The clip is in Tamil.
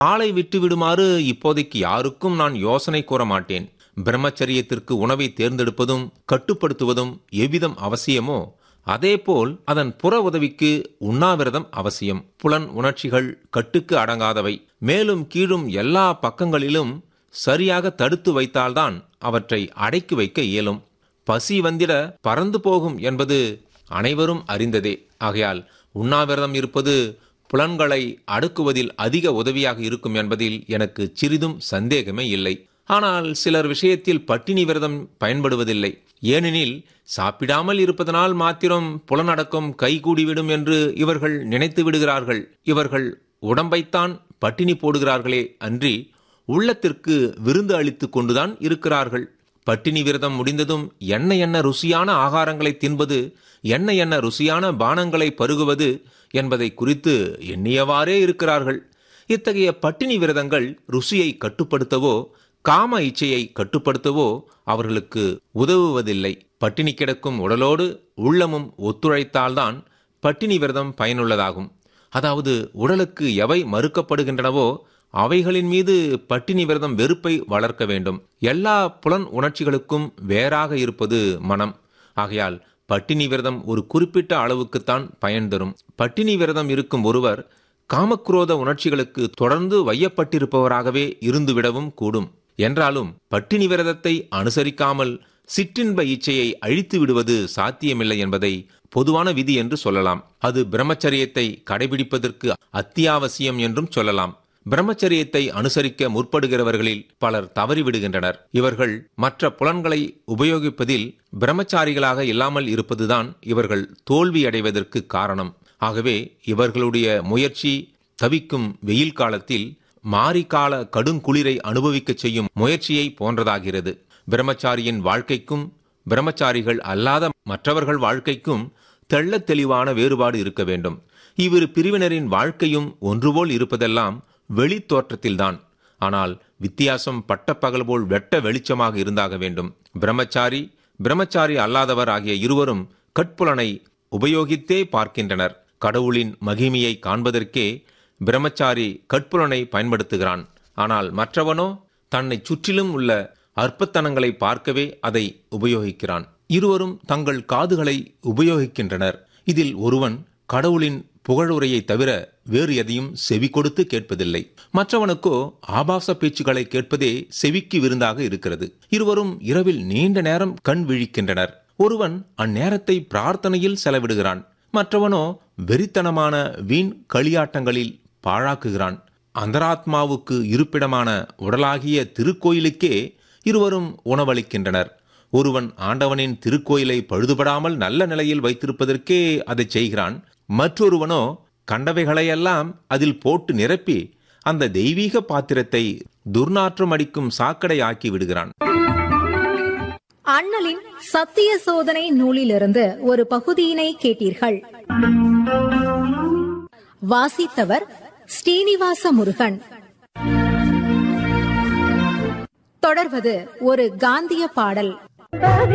ஆளை விட்டு விடுமாறு இப்போதைக்கு யாருக்கும் நான் யோசனை கூற மாட்டேன் பிரம்மச்சரியத்திற்கு உணவை தேர்ந்தெடுப்பதும் கட்டுப்படுத்துவதும் எவ்விதம் அவசியமோ அதேபோல் அதன் புற உதவிக்கு உண்ணாவிரதம் அவசியம் புலன் உணர்ச்சிகள் கட்டுக்கு அடங்காதவை மேலும் கீழும் எல்லா பக்கங்களிலும் சரியாக தடுத்து வைத்தால்தான் அவற்றை அடக்கி வைக்க இயலும் பசி வந்திட பறந்து போகும் என்பது அனைவரும் அறிந்ததே ஆகையால் உண்ணாவிரதம் இருப்பது புலன்களை அடக்குவதில் அதிக உதவியாக இருக்கும் என்பதில் எனக்கு சிறிதும் சந்தேகமே இல்லை ஆனால் சிலர் விஷயத்தில் பட்டினி விரதம் பயன்படுவதில்லை ஏனெனில் சாப்பிடாமல் இருப்பதனால் மாத்திரம் புலனடக்கம் கைகூடிவிடும் என்று இவர்கள் நினைத்து விடுகிறார்கள் இவர்கள் உடம்பைத்தான் பட்டினி போடுகிறார்களே அன்றி உள்ளத்திற்கு விருந்து அளித்துக் கொண்டுதான் இருக்கிறார்கள் பட்டினி விரதம் முடிந்ததும் என்ன என்ன ருசியான ஆகாரங்களை தின்பது என்ன என்ன ருசியான பானங்களை பருகுவது என்பதை குறித்து எண்ணியவாறே இருக்கிறார்கள் இத்தகைய பட்டினி விரதங்கள் ருசியை கட்டுப்படுத்தவோ காம இச்சையை கட்டுப்படுத்தவோ அவர்களுக்கு உதவுவதில்லை பட்டினி கிடக்கும் உடலோடு உள்ளமும் ஒத்துழைத்தால்தான் பட்டினி விரதம் பயனுள்ளதாகும் அதாவது உடலுக்கு எவை மறுக்கப்படுகின்றனவோ அவைகளின் மீது பட்டினி விரதம் வெறுப்பை வளர்க்க வேண்டும் எல்லா புலன் உணர்ச்சிகளுக்கும் வேறாக இருப்பது மனம் ஆகையால் பட்டினி விரதம் ஒரு குறிப்பிட்ட அளவுக்குத்தான் பயன் தரும் பட்டினி விரதம் இருக்கும் ஒருவர் காமக்ரோத உணர்ச்சிகளுக்கு தொடர்ந்து வையப்பட்டிருப்பவராகவே இருந்துவிடவும் கூடும் என்றாலும் பட்டினி விரதத்தை அனுசரிக்காமல் சிற்றின்ப இச்சையை அழித்து விடுவது சாத்தியமில்லை என்பதை பொதுவான விதி என்று சொல்லலாம் அது பிரம்மச்சரியத்தை கடைபிடிப்பதற்கு அத்தியாவசியம் என்றும் சொல்லலாம் பிரம்மச்சரியத்தை அனுசரிக்க முற்படுகிறவர்களில் பலர் தவறிவிடுகின்றனர் இவர்கள் மற்ற புலன்களை உபயோகிப்பதில் பிரம்மச்சாரிகளாக இல்லாமல் இருப்பதுதான் இவர்கள் தோல்வியடைவதற்கு காரணம் ஆகவே இவர்களுடைய முயற்சி தவிக்கும் வெயில் காலத்தில் மாரிகால கடுங்குளிரை அனுபவிக்கச் செய்யும் முயற்சியை போன்றதாகிறது பிரம்மச்சாரியின் வாழ்க்கைக்கும் பிரம்மச்சாரிகள் அல்லாத மற்றவர்கள் வாழ்க்கைக்கும் தெள்ளத் தெளிவான வேறுபாடு இருக்க வேண்டும் இவ்விரு பிரிவினரின் வாழ்க்கையும் ஒன்றுபோல் இருப்பதெல்லாம் வெளி தோற்றத்தில்தான் ஆனால் வித்தியாசம் பட்டப்பகல் போல் வெட்ட வெளிச்சமாக இருந்தாக வேண்டும் பிரம்மச்சாரி பிரம்மச்சாரி அல்லாதவர் ஆகிய இருவரும் கட்புலனை உபயோகித்தே பார்க்கின்றனர் கடவுளின் மகிமையை காண்பதற்கே பிரம்மச்சாரி கட்புலனை பயன்படுத்துகிறான் ஆனால் மற்றவனோ தன்னை சுற்றிலும் உள்ள அற்பத்தனங்களை பார்க்கவே அதை உபயோகிக்கிறான் இருவரும் தங்கள் காதுகளை உபயோகிக்கின்றனர் இதில் ஒருவன் கடவுளின் புகழுரையை தவிர வேறு எதையும் செவி கொடுத்து கேட்பதில்லை மற்றவனுக்கோ ஆபாச பேச்சுக்களை கேட்பதே செவிக்கு விருந்தாக இருக்கிறது இருவரும் இரவில் நீண்ட நேரம் கண் விழிக்கின்றனர் ஒருவன் அந்நேரத்தை பிரார்த்தனையில் செலவிடுகிறான் மற்றவனோ வெறித்தனமான வீண் களியாட்டங்களில் பாழாக்குகிறான் அந்தராத்மாவுக்கு இருப்பிடமான உடலாகிய திருக்கோயிலுக்கே இருவரும் உணவளிக்கின்றனர் ஒருவன் ஆண்டவனின் திருக்கோயிலை பழுதுபடாமல் நல்ல நிலையில் வைத்திருப்பதற்கே அதை செய்கிறான் மற்றொருவனோ கண்டவைகளையெல்லாம் அதில் போட்டு நிரப்பி அந்த தெய்வீக பாத்திரத்தை துர்நாற்றம் அடிக்கும் சாக்கடை ஆக்கி விடுகிறான் அண்ணலின் சத்திய சோதனை நூலிலிருந்து ஒரு பகுதியினை கேட்டீர்கள் வாசித்தவர் ஸ்ரீனிவாச முருகன் தொடர்வது ஒரு காந்திய பாடல்